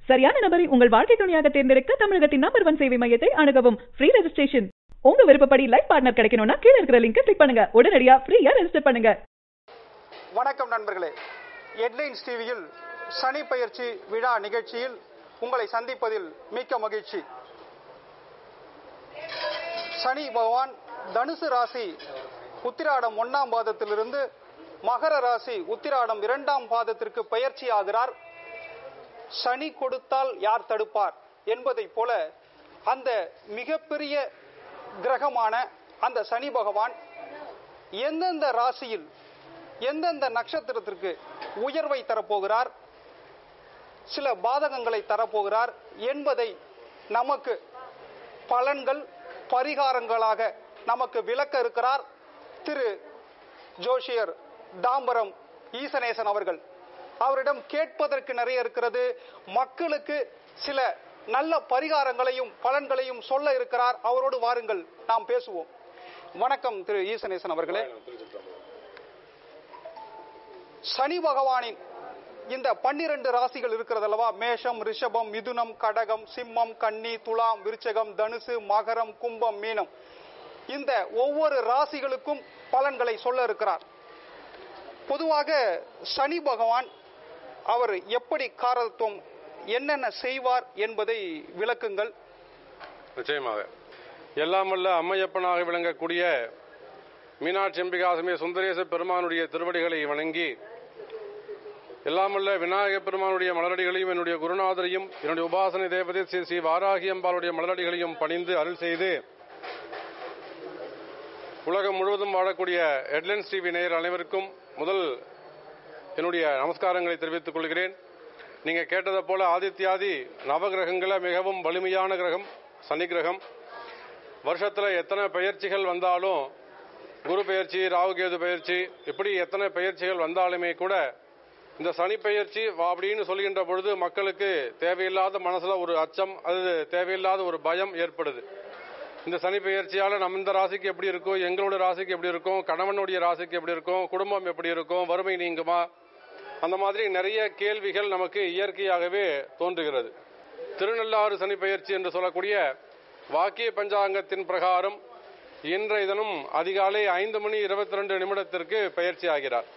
சரியான நபரை உங்கள் வாழ்க்கை துணையாக தேர்ந்தெடுக்க தமிழகத்தின் நம்பர் ஒன் சேவை மையத்தை அணுகவும் ஃப்ரீ ரெஜிஸ்ட்ரேஷன் உங்க விருப்பப்படி லைஃப் பார்ட்னர் கிடைக்கணும்னா கீழ இருக்கிற லிங்கை கிளிக் பண்ணுங்க உடனடியா ஃப்ரீயா ரெஜிஸ்டர் பண்ணுங்க வணக்கம் நண்பர்களே ஹெட்லைன்ஸ் டிவியில் சனி பயிற்சி விழா நிகழ்ச்சியில் உங்களை சந்திப்பதில் மிக்க மகிழ்ச்சி சனி பகவான் தனுசு ராசி உத்திராடம் ஒன்னாம் பாதத்திலிருந்து மகர ராசி உத்திராடம் இரண்டாம் பாதத்திற்கு பயிற்சி ஆகிறார் சனி கொடுத்தால் யார் தடுப்பார் என்பதைப் போல அந்த மிகப்பெரிய கிரகமான அந்த சனி பகவான் எந்தெந்த ராசியில் எந்தெந்த நட்சத்திரத்திற்கு உயர்வை தரப்போகிறார் சில பாதகங்களை தரப்போகிறார் என்பதை நமக்கு பலன்கள் பரிகாரங்களாக நமக்கு விளக்க இருக்கிறார் திரு ஜோஷியர் தாம்பரம் ஈசனேசன் அவர்கள் அவரிடம் கேட்பதற்கு நிறைய இருக்கிறது மக்களுக்கு சில நல்ல பரிகாரங்களையும் பலன்களையும் சொல்ல இருக்கிறார் அவரோடு வாருங்கள் நாம் பேசுவோம் வணக்கம் திரு ஈசனேசன் அவர்களே சனி பகவானின் இந்த பன்னிரண்டு ராசிகள் இருக்கிறது அல்லவா மேஷம் ரிஷபம் மிதுனம் கடகம் சிம்மம் கன்னி துலாம் விருச்சகம் தனுசு மகரம் கும்பம் மீனம் இந்த ஒவ்வொரு ராசிகளுக்கும் பலன்களை சொல்ல இருக்கிறார் பொதுவாக சனி பகவான் அவர் எப்படி காரத்துவம் என்னென்ன செய்வார் என்பதை விளக்குங்கள் நிச்சயமாக எல்லாம் வல்ல அம்மையப்பனாக விளங்கக்கூடிய மீனாட்சி அம்பிகாசமே சுந்தரேச பெருமானுடைய திருவடிகளை வணங்கி எல்லாமல்ல விநாயக பெருமானுடைய மலரடிகளையும் என்னுடைய குருநாதரையும் என்னுடைய உபாசனை தேவதை ஸ்ரீ ஸ்ரீ வாராகி அம்பாளுடைய மலரடிகளையும் பணிந்து அருள் செய்து உலகம் முழுவதும் வாழக்கூடிய ஹெட்லைன்ஸ் டிவி நேயர் அனைவருக்கும் முதல் என்னுடைய நமஸ்காரங்களை தெரிவித்துக் கொள்கிறேன் நீங்க கேட்டதை போல ஆதித்யாதி நவகிரகங்கள மிகவும் வலிமையான கிரகம் சனி கிரகம் வருஷத்துல எத்தனை பயிற்சிகள் வந்தாலும் குரு பயிற்சி ராகுகேது பயிற்சி இப்படி எத்தனை பயிற்சிகள் வந்தாலுமே கூட இந்த சனி பயிற்சி அப்படின்னு சொல்கின்ற பொழுது மக்களுக்கு தேவையில்லாத மனசுல ஒரு அச்சம் அது தேவையில்லாத ஒரு பயம் ஏற்படுது இந்த சனி பயிற்சியால நம்ம இந்த ராசிக்கு எப்படி இருக்கும் எங்களோட ராசிக்கு எப்படி இருக்கும் கணவனுடைய ராசிக்கு எப்படி இருக்கும் குடும்பம் எப்படி இருக்கும் வறுமை நீங்குமா அந்த மாதிரி நிறைய கேள்விகள் நமக்கு இயற்கையாகவே தோன்றுகிறது திருநள்ளாறு சனி பயிற்சி என்று சொல்லக்கூடிய வாக்கிய பஞ்சாங்கத்தின் பிரகாரம் இன்றைய தினம் அதிகாலை ஐந்து மணி இருபத்தி ரெண்டு நிமிடத்திற்கு பயிற்சி ஆகிறார்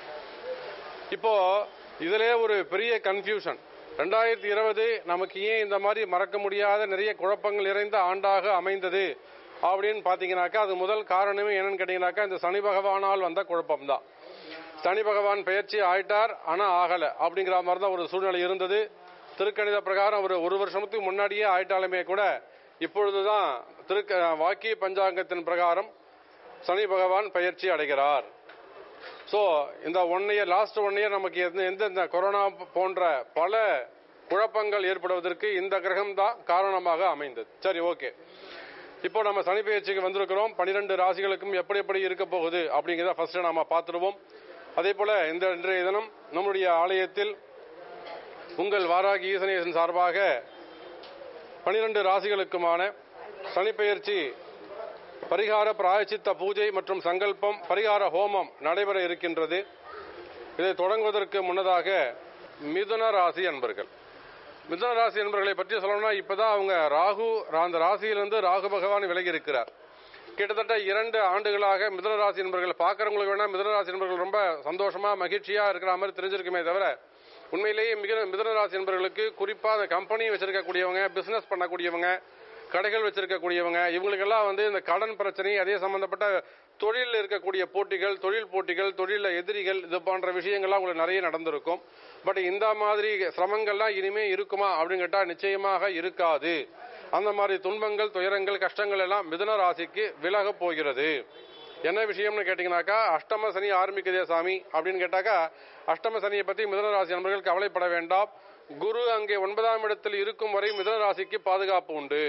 இப்போ இதிலே ஒரு பெரிய கன்ஃபியூஷன் ரெண்டாயிரத்தி இருபது நமக்கு ஏன் இந்த மாதிரி மறக்க முடியாத நிறைய குழப்பங்கள் நிறைந்த ஆண்டாக அமைந்தது அப்படின்னு பாத்தீங்கன்னாக்கா அது முதல் காரணமே என்னன்னு கேட்டீங்கன்னாக்கா இந்த சனி பகவானால் வந்த குழப்பம்தான் சனி பகவான் பயிற்சி ஆயிட்டார் ஆனா ஆகல அப்படிங்கிற மாதிரி தான் ஒரு சூழ்நிலை இருந்தது திருக்கணித பிரகாரம் ஒரு ஒரு வருஷத்துக்கு முன்னாடியே ஆயிட்டாலுமே கூட இப்பொழுதுதான் திருக்க வாக்கிய பஞ்சாங்கத்தின் பிரகாரம் சனி பகவான் பயிற்சி அடைகிறார் சோ இந்த one year last one year நமக்கு எந்த எந்தெந்த கொரோனா போன்ற பல குழப்பங்கள் ஏற்படுவதற்கு இந்த கிரகம் தான் காரணமாக அமைந்தது சரி ஓகே இப்போ நம்ம சனி பயிற்சிக்கு வந்திருக்கிறோம் பனிரெண்டு ராசிகளுக்கும் எப்படி எப்படி இருக்க போகுது அப்படிங்கிறத ஃபர்ஸ்ட் நாம பார்த்துருவோம் அதே போல இந்த இன்றைய தினம் நம்முடைய ஆலயத்தில் உங்கள் வாராகி ஈசனேசன் சார்பாக பனிரெண்டு ராசிகளுக்குமான சனிப்பெயர்ச்சி பரிகார பிராயச்சித்த பூஜை மற்றும் சங்கல்பம் பரிகார ஹோமம் நடைபெற இருக்கின்றது இதை தொடங்குவதற்கு முன்னதாக மிதுன ராசி அன்பர்கள் மிதுன ராசி அன்பர்களை பற்றி சொல்லணும்னா இப்பதான் அவங்க ராகு அந்த ராசியிலிருந்து ராகு பகவான் விலகி இருக்கிறார் கிட்டத்தட்ட இரண்டு ஆண்டுகளாக மிதுன ராசி என்பர்கள் பார்க்கறவங்களுக்கு வேணா மிதுன ராசி என்பர்கள் ரொம்ப சந்தோஷமா மகிழ்ச்சியா இருக்கிற மாதிரி தெரிஞ்சிருக்குமே தவிர உண்மையிலேயே மிக மிதுன ராசி என்பவர்களுக்கு குறிப்பா அந்த கம்பெனி வச்சிருக்கக்கூடியவங்க பிசினஸ் பண்ணக்கூடியவங்க கடைகள் வச்சிருக்கக்கூடியவங்க இவங்களுக்கெல்லாம் வந்து இந்த கடன் பிரச்சனை அதே சம்பந்தப்பட்ட தொழிலில் இருக்கக்கூடிய போட்டிகள் தொழில் போட்டிகள் தொழில எதிரிகள் இது போன்ற விஷயங்கள்லாம் உங்களுக்கு நிறைய நடந்திருக்கும் பட் இந்த மாதிரி சிரமங்கள்லாம் இனிமே இருக்குமா அப்படின்னு கேட்டா நிச்சயமாக இருக்காது அந்த மாதிரி துன்பங்கள் துயரங்கள் கஷ்டங்கள் எல்லாம் மிதுன ராசிக்கு விலக போகிறது என்ன விஷயம்னு கேட்டீங்கன்னாக்கா அஷ்டம சனி ஆரம்பிக்குதே சாமி அப்படின்னு கேட்டாக்கா அஷ்டம சனியை பத்தி மிதுன ராசி நண்பர்கள் கவலைப்பட வேண்டாம் குரு அங்கே ஒன்பதாம் இடத்தில் இருக்கும் வரை மிதுன ராசிக்கு பாதுகாப்பு உண்டு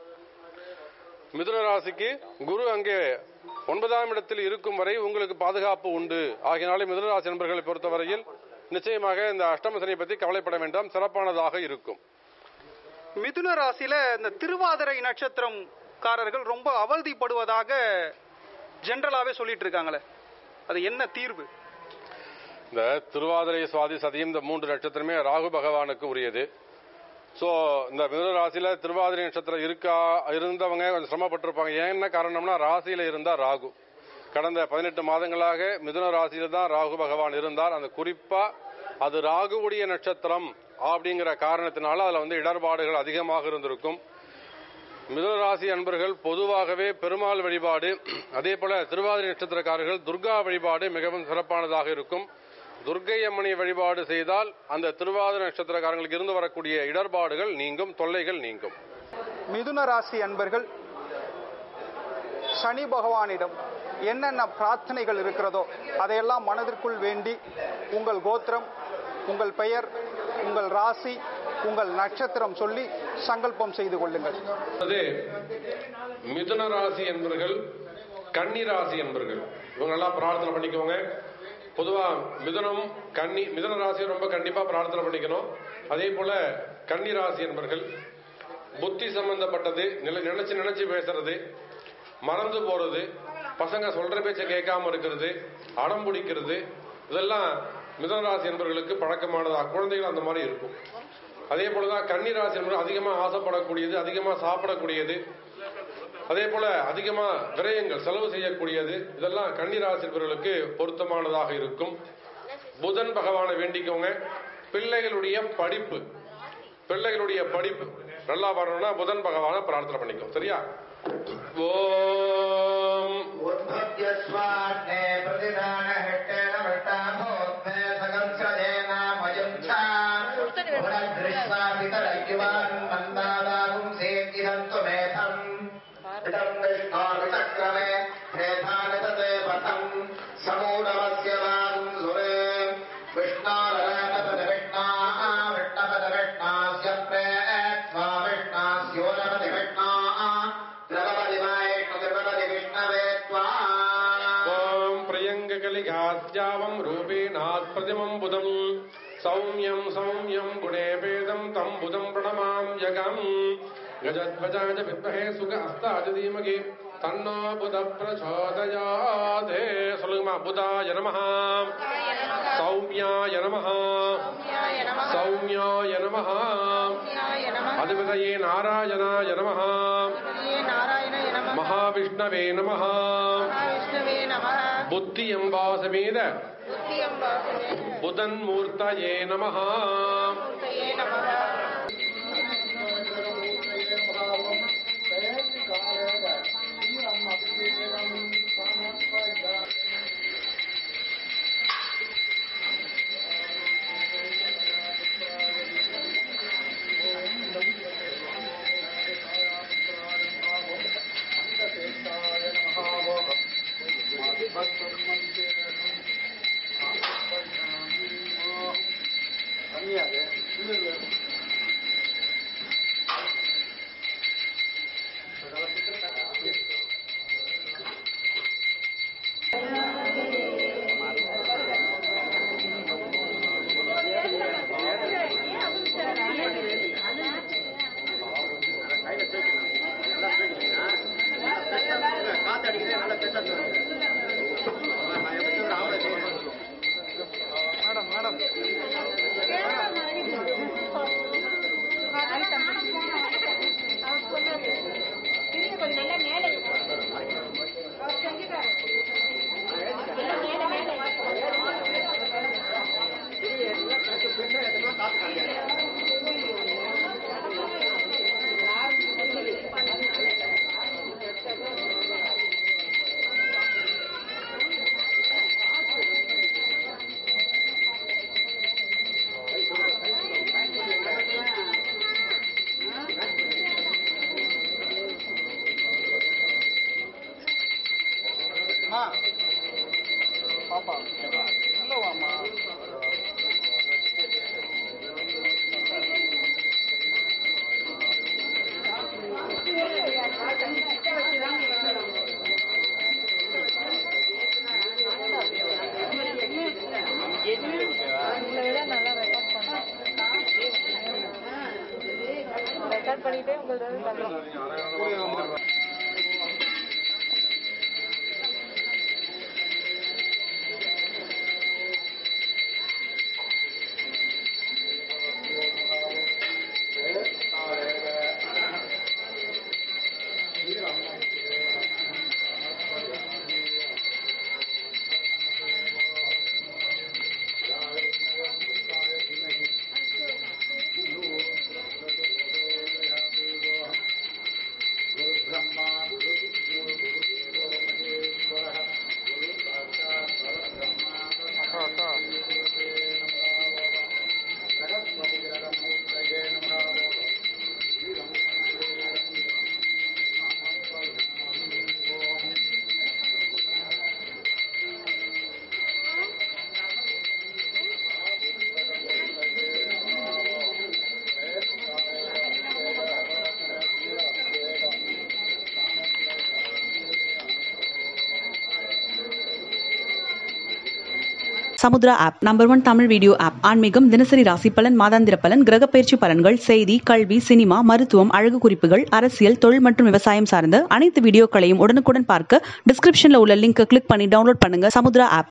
மிதுன ராசிக்கு குரு அங்கே ஒன்பதாம் இடத்தில் இருக்கும் வரை உங்களுக்கு பாதுகாப்பு உண்டு ஆகினாலே மிதுன ராசி நண்பர்களை பொறுத்தவரையில் நிச்சயமாக இந்த அஷ்டம சனியை பத்தி கவலைப்பட வேண்டாம் சிறப்பானதாக இருக்கும் மிதுன ராசியில இந்த திருவாதிரை நட்சத்திரம்காரர்கள் ரொம்ப அவதிப்படுவதாக ஜென்ரலாவே சொல்லிட்டு இருக்காங்களே அது என்ன தீர்வு இந்த திருவாதிரை சுவாதி சதியம் இந்த மூன்று நட்சத்திரமே ராகு பகவானுக்கு உரியது ஸோ இந்த மிதுன ராசியில திருவாதிரை நட்சத்திரம் இருக்கா இருந்தவங்க கொஞ்சம் சிரமப்பட்டிருப்பாங்க என்ன காரணம்னா ராசியில இருந்தா ராகு கடந்த பதினெட்டு மாதங்களாக மிதுன ராசியில தான் ராகு பகவான் இருந்தார் அந்த குறிப்பா அது ராகுவுடைய நட்சத்திரம் அப்படிங்கிற காரணத்தினால அதுல வந்து இடர்பாடுகள் அதிகமாக இருந்திருக்கும் மிதுன ராசி அன்பர்கள் பொதுவாகவே பெருமாள் வழிபாடு அதே போல திருவாதிரை நட்சத்திரக்காரர்கள் துர்கா வழிபாடு மிகவும் சிறப்பானதாக இருக்கும் துர்க்கை அம்மனை வழிபாடு செய்தால் அந்த திருவாதிரை நட்சத்திரக்காரங்களுக்கு இருந்து வரக்கூடிய இடர்பாடுகள் நீங்கும் தொல்லைகள் நீங்கும் மிதுன ராசி அன்பர்கள் சனி பகவானிடம் என்னென்ன பிரார்த்தனைகள் இருக்கிறதோ அதையெல்லாம் மனதிற்குள் வேண்டி உங்கள் கோத்திரம் உங்கள் பெயர் உங்கள் ராசி உங்கள் நட்சத்திரம் சொல்லி சங்கல்பம் செய்து கொள்ளுங்கள் அது மிதுன ராசி என்பர்கள் கன்னி ராசி என்பர்கள் இவங்க எல்லாம் பிரார்த்தனை பண்ணிக்கோங்க பொதுவா மிதுனம் கன்னி மிதுன ராசியை ரொம்ப கண்டிப்பா பிரார்த்தனை பண்ணிக்கணும் அதே போல கன்னி ராசி என்பர்கள் புத்தி சம்பந்தப்பட்டது நில- நினைச்சு நினைச்சு பேசுறது மறந்து போறது பசங்க சொல்ற பேச்ச கேட்காம இருக்கிறது அடம் பிடிக்கிறது இதெல்லாம் மிதனராசி என்பவர்களுக்கு பழக்கமானதா குழந்தைகள் அந்த மாதிரி இருக்கும் அதே போலதான் கன்னிராசி என்பது அதிகமா ஆசைப்படக்கூடியது அதிகமா சாப்பிடக்கூடியது அதே போல அதிகமா விரயங்கள் செலவு செய்யக்கூடியது இதெல்லாம் கன்னிராசி என்பவர்களுக்கு பொருத்தமானதாக இருக்கும் புதன் பகவானை வேண்டிக்கோங்க பிள்ளைகளுடைய படிப்பு பிள்ளைகளுடைய படிப்பு நல்லா வரணும்னா புதன் பகவானை பிரார்த்தனை பண்ணிக்கோ சரியா ஓம் उद्भव्य स्वाग्ने प्रतिदानहट्टेन वट्टाभोत्मे सगंसदेनामयम् च पुनर्दृष्ट्वापितरयुवान् मन्दादागुं सेत्तिदम् त्वमेधम् इदम् विष्णोर्विचक्रमे प्रेधानि तते पथम् समूढमस्य वागुं सुरे विष्णोरपदविष्णा विष्णपदविष्णास्य प्रेत्वा विष्णास्योरपदिविष्णा द्रवपदिवायेषु द्रवपदि विष्णवे त्वा ஓம் பிரியங்ககலிகாத்யாவம் ரூபேணாத் பிரதிமம் புதம் சௌமியம் சௌமியம் குணே பேதம் தம் புதம் பிரணமாம் யகம் கஜத்வஜாஜ வித்மஹே சுக அஸ்தாஜ தீமகி தன்னோ புத பிரச்சோதயாதே சொல்லுங்கம்மா புதாய நமஹ சௌமியாய நமஹ சௌமியாய நமஹ அதிபதயே நாராயணாய நமஹ நாராயணாய நம மகாவிஷ்ணவே நமஹ விஷ்ணவே நம புத்தியம்பாசமேத புத்தியம்பாசமே புதன் மூர்த்தயே நமஹ மூர்த்தயே நம அம்மா பாப்பா உள்ள வாம்மா உங்களை விட நல்லா ரெக்கார்ட் பண்ணேன் ரெக்கார்ட் பண்ணிட்டே உங்களோட தரலாம் Samudra app number one Tamil video app ஆன்மீகம் தினசரி ராசி பலன் மாதாந்திர பலன் கிரகப்பயிற்சி பலன்கள் செய்தி கல்வி சினிமா மருத்துவம் அழகு குறிப்புகள் அரசியல் தொழில் மற்றும் விவசாயம் சார்ந்த அனைத்து வீடியோக்களையும் உடனுக்குடன் பார்க்க டிஸ்கிரிப்ஷன்ல உள்ள லிங்கை கிளிக் பண்ணி டவுன்லோட் பண்ணுங்க சமுத்ரா ஆப்